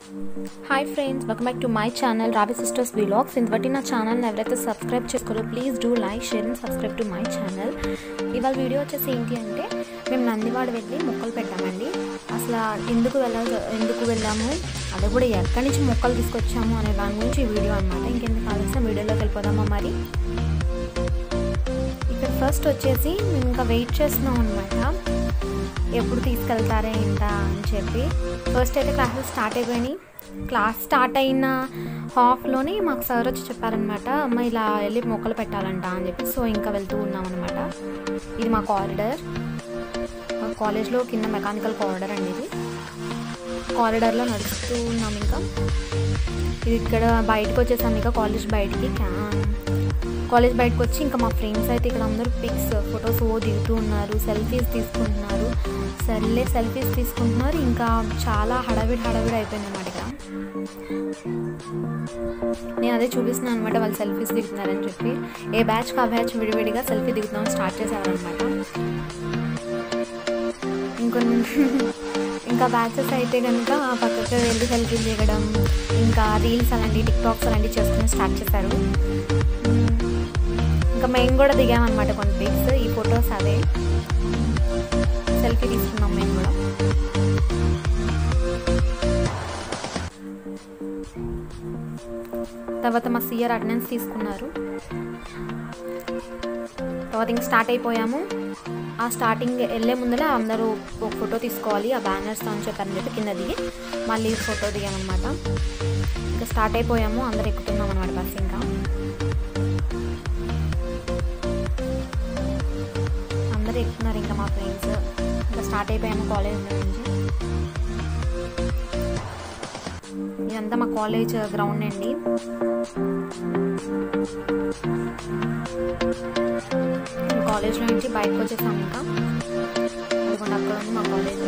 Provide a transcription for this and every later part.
hi friends welcome back to my channel Ravi sisters vlogs ఇంతవరకు నా ఛానల్ని ఎవరైతే సబ్స్క్రైబ్ చేసుకోరో please do like share and subscribe to my channel ఇవాళ video వచ్చేసి ఏంటి అంటే మేము నందివాడ వెళ్ళి మొక్కలు పెట్టామండి అసలు ఎందుకు వెళ్ళ ఎందుకు వెళ్ళాము అది కూడా ఎక్కడి నుంచి మొక్కలు తీసుకొచ్చాము అనే దాని గురించి ఈ వీడియో అనమాట ఇంకెందుకు ఆలస్యం వీడియోలోకి వెళ్ళిపోదామా మరి ఇక్కడ ఫస్ట్ వచ్చేసి మేము ఇంకా వెయిట్ చేస్తున్నాం అనమాట ఎప్పుడు తీసుకెళ్తారా ఏంటా అని చెప్పి ఫస్ట్ అయితే క్లాసెస్ స్టార్ట్ అయిపోయినాయి క్లాస్ స్టార్ట్ అయిన హాఫ్లోనే మాకు సార్ వచ్చి చెప్పారనమాట అమ్మ ఇలా వెళ్ళి మొక్కలు పెట్టాలంట అని చెప్పి సో ఇంకా వెళ్తూ ఉన్నాం అనమాట ఇది మా కారిడర్ మా కాలేజ్లో కింద మెకానికల్ కారిడర్ అండి ఇది కారిడర్లో నడుస్తూ ఉన్నాం ఇంకా ఇది ఇక్కడ బయటకు వచ్చేసాం ఇంకా కాలేజ్ బయటికి కాలేజ్ బయటకు వచ్చి ఇంకా మా ఫ్రెండ్స్ అయితే ఇక్కడ అందరూ పిక్స్ ఫొటోస్ ఓ దిగుతూ ఉన్నారు సెల్ఫీస్ తీసుకుంటున్నారు సర్లే సెల్ఫీస్ తీసుకుంటున్నారు ఇంకా చాలా హడావిడి హడావిడి అయిపోయింది అనమాట ఇక్కడ నేను అదే చూపిస్తున్నాను అనమాట వాళ్ళు సెల్ఫీస్ దిగుతున్నారని చెప్పి ఏ బ్యాచ్ ఆ బ్యాచ్ విడివిడిగా సెల్ఫీ దిగుతామని స్టార్ట్ చేశారనమాట ఇంకొన్ని ఇంకా బ్యాచెస్ అయితే కనుక పక్కకి వెళ్ళి సెల్ఫీ దిగడం ఇంకా రీల్స్ అలాంటి టిక్టాక్స్ అలాంటివి చేసుకుని స్టార్ట్ చేశారు ఇంకా మేము కూడా దిగామన్నమాట కొన్ని పిక్స్ ఈ ఫొటోస్ అదే సెల్ఫీ తీసుకున్నాం మేము కూడా తర్వాత మా సియర్ అటెండెన్స్ తీసుకున్నారు తర్వాత ఇంక స్టార్ట్ అయిపోయాము ఆ స్టార్టింగ్ వెళ్ళే ముందరే అందరూ ఒక ఫోటో తీసుకోవాలి ఆ బ్యానర్స్తో అని చెప్పారని చెప్పి కింద దిగి మళ్ళీ ఫోటో దిగామన్నమాట ఇంకా స్టార్ట్ అయిపోయాము అందరు ఎక్కుతున్నాం అనమాట బస్ ఇంకా అందరూ ఎక్కుతున్నారు ఇంకా మా ఫ్రెండ్స్ ఇంకా స్టార్ట్ అయిపోయాము కాలేజ్ నుంచి ఇదంతా మా కాలేజ్ గ్రౌండ్ అండి కాలేజ్లో నుంచి బయటకు వచ్చేసాం ఇంకా అదిగోండి అక్కడ ఉంది మా కాలేజ్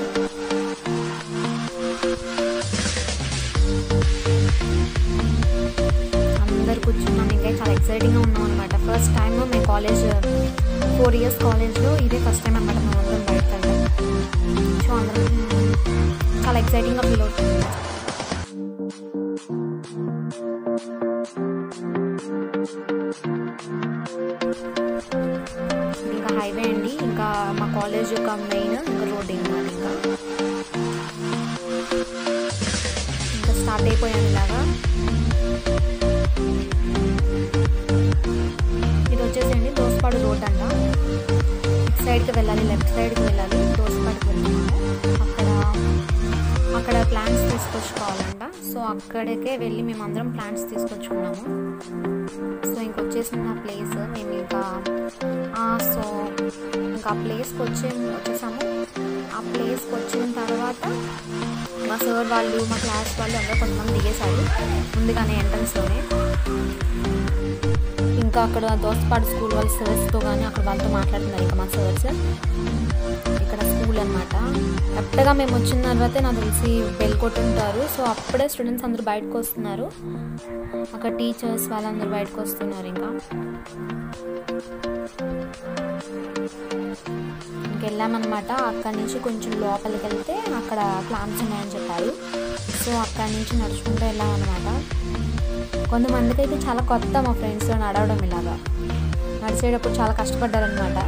అందరు కూర్చున్నాం ఇంకా చాలా ఎక్సైటింగ్గా ఉన్నాం అనమాట ఫస్ట్ టైం మేము కాలేజ్ ఫోర్ ఇయర్స్ కాలేజ్లో ఇదే ఫస్ట్ టైం అనమాట మేము అందరం బయటకు వెళ్ళాం సో అందరం చాలా ఎక్సైటింగ్గా ఫీల్ అవుతుంది ఇంకా హైవే అండి ఇంకా మా కాలేజ్ యొక్క మెయిన్ ఇంకా రోడ్ ఇంకా ఇంకా ఇంకా స్టార్ట్ అయిపోయాను ఇలాగా ఇది వచ్చేసండి దోసపాడు రోడ్ అంట ఇటు సైడ్కి వెళ్ళాలి లెఫ్ట్ సైడ్కి వెళ్ళాలి దోసపాడుకి వెళ్తున్నాము అక్కడ అక్కడ ప్లాంట్స్ తీసుకొచ్చుకోవాలంట సో అక్కడికే వెళ్ళి మేము అందరం ప్లాంట్స్ తీసుకొచ్చుకున్నాము సో ఇంకొచ్చేసిన నా ప్లేస్ మేము ఇంకా సో ఇంకా ఆ ప్లేస్కి వచ్చే వచ్చేసాము ఆ ప్లేస్కి వచ్చిన తర్వాత మా సార్ వాళ్ళు మా క్లాస్ వాళ్ళు అందరూ కొంతమంది దిగేశారు ముందుగానే ఎంట్రన్స్లోనే ఇంకా అక్కడ దోస్తపాడు స్కూల్ వాళ్ళ సర్స్తో కానీ అక్కడ వాళ్ళతో మాట్లాడుతున్నారు ఇంకా మా సర్స్ ఇక్కడ స్కూల్ అనమాట కరెక్ట్గా మేము వచ్చిన తర్వాతే నాకు తెలిసి బెల్ కొట్టుంటారు సో అప్పుడే స్టూడెంట్స్ అందరూ బయటకు వస్తున్నారు అక్కడ టీచర్స్ వాళ్ళందరూ బయటకు వస్తున్నారు ఇంకా ఇంకెళ్ళామన్నమాట అక్కడి నుంచి కొంచెం లోపలికి వెళ్తే అక్కడ ప్లాంట్స్ ఉన్నాయని చెప్పారు సో అక్కడి నుంచి నడుచుకుంటూ వెళ్ళామన్నమాట కొంతమందికి అయితే చాలా కొత్త మా ఫ్రెండ్స్తో నడవడం ఇలాగా నడిచేటప్పుడు చాలా కష్టపడ్డారనమాట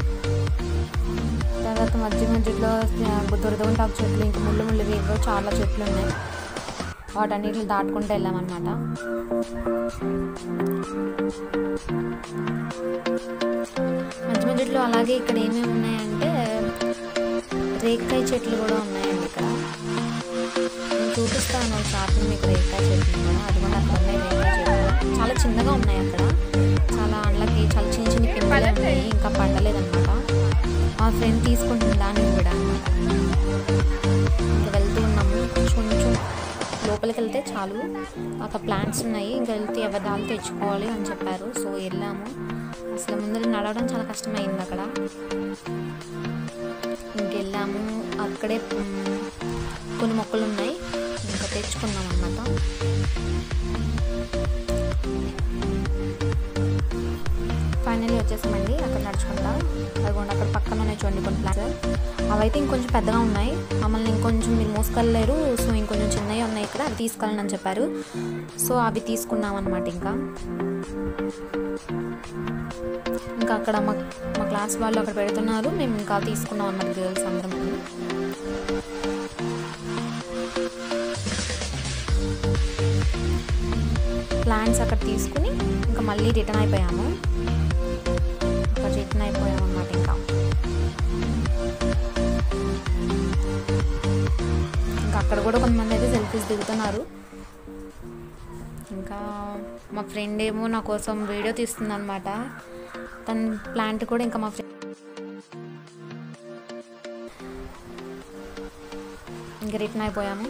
తర్వాత మధ్య మధ్యలో దురదగుంటాకు చెట్లు ఇంకా ముళ్ళు ముళ్ళు వేవో చాలా చెట్లు ఉన్నాయి వాటన్నిటిని దాటుకుంటూ వెళ్ళామన్నమాట మధ్య మధ్యలో అలాగే ఇక్కడ ఏమేమి ఉన్నాయంటే రేక్కాయ చెట్లు కూడా ఉన్నాయండి ఇక్కడ నేను చూపిస్తాను షార్ట్ని మీకు రేక్కాయ చెట్లు కూడా అది కూడా అక్కడ ఉన్నాయి రేక్కాయ చెట్లు చాలా చిన్నగా ఉన్నాయి అక్కడ చాలా అండ్లకి చాలా చిన్న చిన్న పిందెలే ఉన్నాయి ఇంకా పండలేదన్నమాట మా ఫ్రెండ్ తీసుకుంటుంది దాన్ని కూడా అనమాట ఇంకా వెళ్తూ ఉన్నాము కొంచెం కొంచెం లోపలికి వెళ్తే చాలు అక్కడ ప్లాంట్స్ ఉన్నాయి ఇంకా వెళ్తే ఎవరి దాళ్ళు తెచ్చుకోవాలి అని చెప్పారు సో వెళ్ళాము అసలు ముందర నడవడం చాలా కష్టమైంది అక్కడ ఇంకెళ్ళాము అక్కడే కొన్ని మొక్కలు ఉన్నాయి ఇంకా తెచ్చుకున్నాం అనమాట ఫైనల్లీ వచ్చేసామండి అక్కడ నడుచుకుంటా అదిగోండి అక్కడ పక్కన ఉన్నాయి చూడండి కొన్ని ప్లాన్స్ అవైతే ఇంకొంచెం పెద్దగా ఉన్నాయి మమ్మల్ని ఇంకొంచెం మీరు మోసుకెళ్ళలేరు సో ఇంకొంచెం చిన్నవి ఉన్నాయి ఇక్కడ అవి తీసుకెళ్ళండి అని చెప్పారు సో అవి తీసుకున్నాం అనమాట ఇంకా ఇంకా అక్కడ మా మా క్లాస్ వాళ్ళు అక్కడ పెడుతున్నారు మేము ఇంకా తీసుకున్నాం అనమాట గర్ల్స్ అందరం ప్లాన్స్ అక్కడ తీసుకుని ఇంకా మళ్ళీ రిటర్న్ అయిపోయాము అక్కడ రిటర్న్ అయిపోయాము అనమాట ఇంకా ఇంకా అక్కడ కూడా కొంతమంది అయితే సెల్ఫీస్ దిగుతున్నారు ఇంకా మా ఫ్రెండ్ ఏమో నా కోసం వీడియో తీస్తుంది అనమాట తన ప్లాంట్ కూడా ఇంకా మా ఫ్రెండ్ ఇంకా రిటర్న్ అయిపోయాము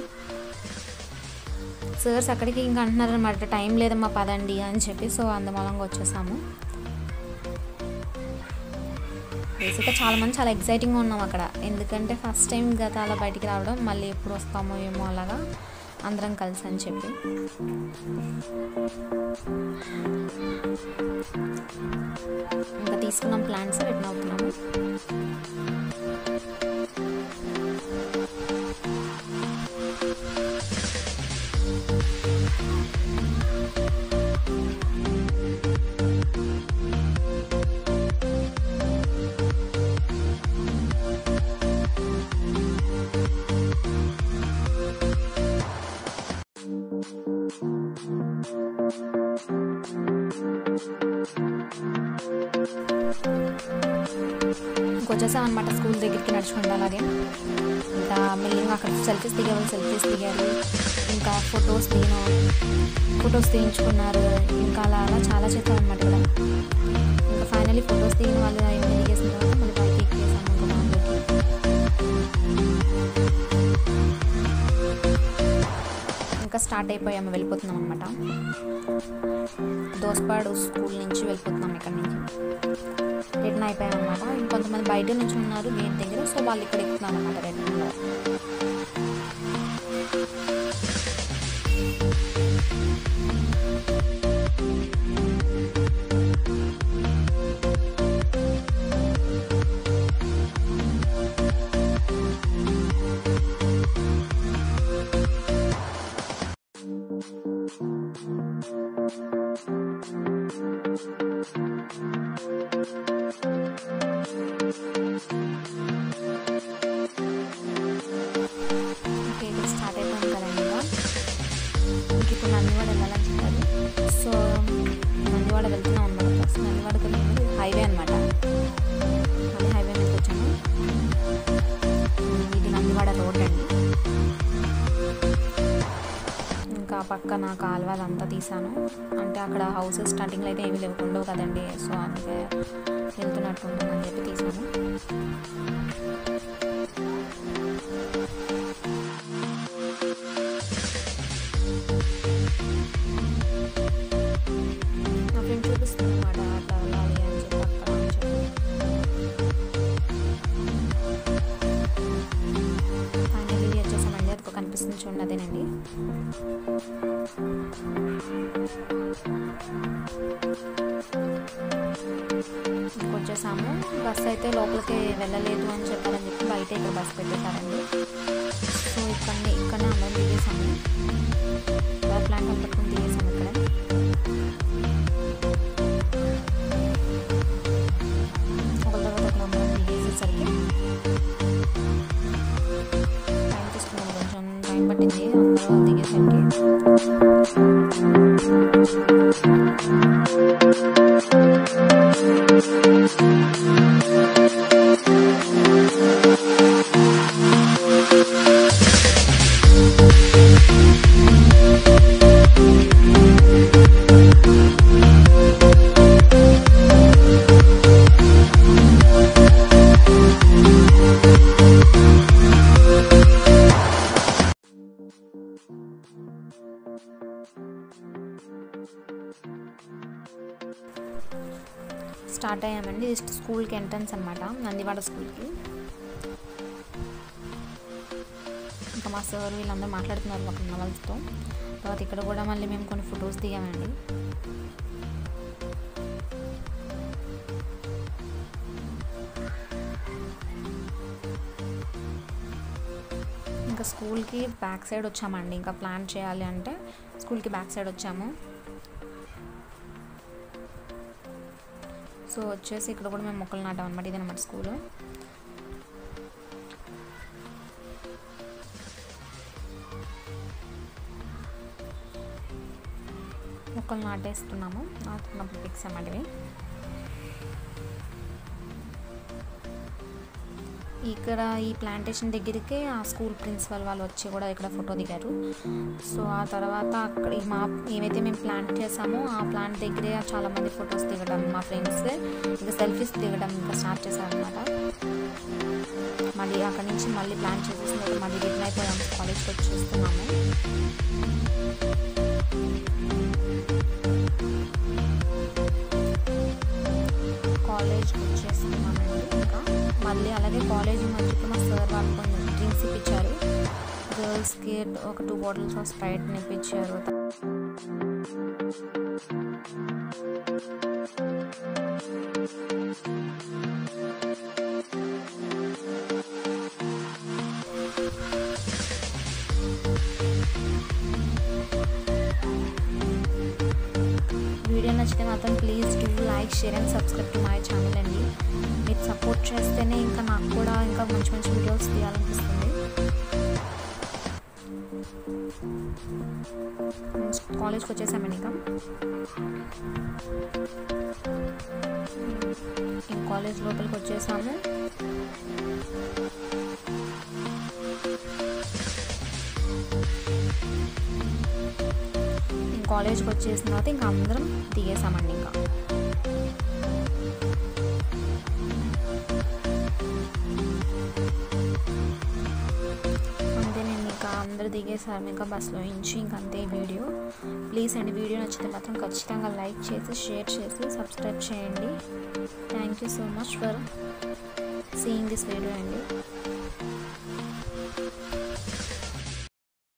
సార్స్ అక్కడికి ఇంకా అంటున్నారు అనమాట టైం లేదమ్మా పదండి అని చెప్పి సో అందమూలంగా వచ్చేసాము బేసిక్గా చాలా మంది చాలా ఎగ్జైటింగ్గా ఉన్నాం అక్కడ ఎందుకంటే ఫస్ట్ టైం గత అలా బయటికి రావడం మళ్ళీ ఎప్పుడు వస్తామో ఏమో అలాగా అందరం కలిసి అని చెప్పి ఇంకా తీసుకున్నాం ప్లాన్స్ రిటర్న్ అవుతున్నాము ఇంకొచ్చేసాం అనమాట స్కూల్ దగ్గరికి నడుచుకుంటా అలాగే ఇంకా మెల్లిగా అక్కడ సెల్ఫీస్ దిగేవాళ్ళు సెల్ఫీస్ దిగారు ఇంకా ఫొటోస్ దిగిన ఫొటోస్ తీయించుకున్నారు ఇంకా అలా అలా చాలా చేస్తాం అనమాట ఇక్కడ ఇంకా ఫైనలీ ఫొటోస్ దిగిన వాళ్ళు అవన్నీ దిగేసిన తర్వాత మళ్ళీ పైకి ఎక్కేసాము ఇంకా మామూలుకి ఇంకా స్టార్ట్ అయిపోయాము వెళ్ళిపోతున్నాం అనమాట దోసపాడు స్కూల్ నుంచి వెళ్ళిపోతున్నాం ఇక్కడ నుంచి రిటర్న్ అయిపోయాం అనమాట ఇంకొంతమంది బయట నుంచి ఉన్నారు గేట్ దగ్గర సో వాళ్ళు ఇక్కడ ఎక్కుతున్నారు అనమాట రిటర్న్లో ఓకే ఇక్కడ స్టార్ట్ అయిపోయింది కదండి ఇక ఇంక ఇప్పుడు నందివాడ వెళ్ళాలని చెప్పారు సో నందివాడ వెళ్తున్నాం అనమాట ఫస్ట్ నందివాడకి వెళ్ళింది హైవే అనమాట మళ్ళీ హైవే మీదకి వచ్చాము ఉమ్, ఇది నందివాడ రోడ్ అండి ఇంకా పక్కన కాలువలు అంతా తీసాను అంటే అక్కడ హౌసెస్ స్టార్టింగ్లో అయితే ఏమీ లేవు ఉండవు కదండి సో అందుకే వెళ్తున్నట్టు ఉంటుందని చెప్పి తీసాను నా ఫ్రెండ్ చూపిస్తుంది అనమాట అట్లా వెళ్ళాలి అని చెప్పి అక్కడ అని చెప్పి ఫైనల్లీ వచ్చేసామండి అది ఒక కనిపిస్తుంది చూడండి అదేనండి ఇంకొచ్చేసాము బస్ అయితే లోపలికి వెళ్ళలేదు అని చెప్పారని చెప్పి బయట ఇక్కడ బస్ పెట్టేశారండి సో ఇక్కడనే ఇక్కడనే అందరం దిగేసాము ప్లాంట్ పట్టుకుని దిగేసాము ఇక్కడ ఒక తర్వాత ఒకరు అందరం దిగేసేసరికి టైం తీసుకున్నాము కొంచెం టైం పట్టింది అందరూ దిగేసరికి స్టార్ట్ అయ్యామండి జస్ట్ స్కూల్కి ఎంట్రన్స్ అనమాట నందివాడ స్కూల్కి ఇంకా మా సార్ వీళ్ళందరూ మాట్లాడుతున్నారు అక్కడ ఉన్న వాళ్ళతో తర్వాత ఇక్కడ కూడా మళ్ళీ మేము కొన్ని ఫొటోస్ దిగామండి ఇంకా స్కూల్కి బ్యాక్ సైడ్ వచ్చామండి ఇంకా ప్లాన్ చేయాలి అంటే స్కూల్కి బ్యాక్ సైడ్ వచ్చాము సో వచ్చేసి ఇక్కడ కూడా మేము మొక్కలు నాటాం అనమాట ఇదనమాట స్కూలు మొక్కలు నాటేస్తున్నాము నాటుకున్నప్పుడు పిక్స్ అన్నమాట ఇవి ఇక్కడ ఈ ప్లాంటేషన్ దగ్గరికి ఆ స్కూల్ ప్రిన్సిపల్ వాళ్ళు వచ్చి కూడా ఇక్కడ ఫోటో దిగారు సో ఆ తర్వాత అక్కడ ఈ మా ఏమైతే మేము ప్లాంట్ చేసామో ఆ ప్లాంట్ దగ్గరే చాలామంది ఫొటోస్ దిగడం మా ఫ్రెండ్స్ ఇంకా సెల్ఫీస్ దిగడం ఇంకా స్టార్ట్ చేశారనమాట మళ్ళీ అక్కడి నుంచి మళ్ళీ ప్లాన్ చేసేసి మళ్ళీ రిటర్న్ అయిపోయాం కాలేజ్కి వచ్చి చూస్తున్నాము కాలేజ్కి వచ్చేస్తున్నామండి ఇంకా మళ్ళీ అలాగే కాలేజ్ మధ్యలో మా సార్ వాళ్ళు కొంచెం డ్రింక్స్ ఇప్పించారు గర్ల్స్కి ఒక టూ బాటిల్స్ ఆఫ్ స్ప్రైట్ ఇప్పించారు వీడియో నచ్చితే మాత్రం please do like share and subscribe to my channel అండి మీరు సపోర్ట్ చేస్తేనే ఇంకా నాకు కూడా ఇంకా మంచి మంచి వీడియోస్ తీయాలనిపిస్తుంది కాలేజ్కి వచ్చేసామండి ఇంకా ఇంకా కాలేజ్ లోపలికి వచ్చేసాము కాలేజ్కి వచ్చేసిన తర్వాత ఇంకా అందరం దిగేసామండి ఇంకా అంతే నేను ఇంకా అందరు దిగేసారు ఇంకా బస్సులో నుంచి ఇంక అంతే వీడియో ప్లీజ్ అండి వీడియో నచ్చితే మాత్రం ఖచ్చితంగా లైక్ చేసి షేర్ చేసి సబ్స్క్రైబ్ చేయండి thank you so much for seeing this video అండి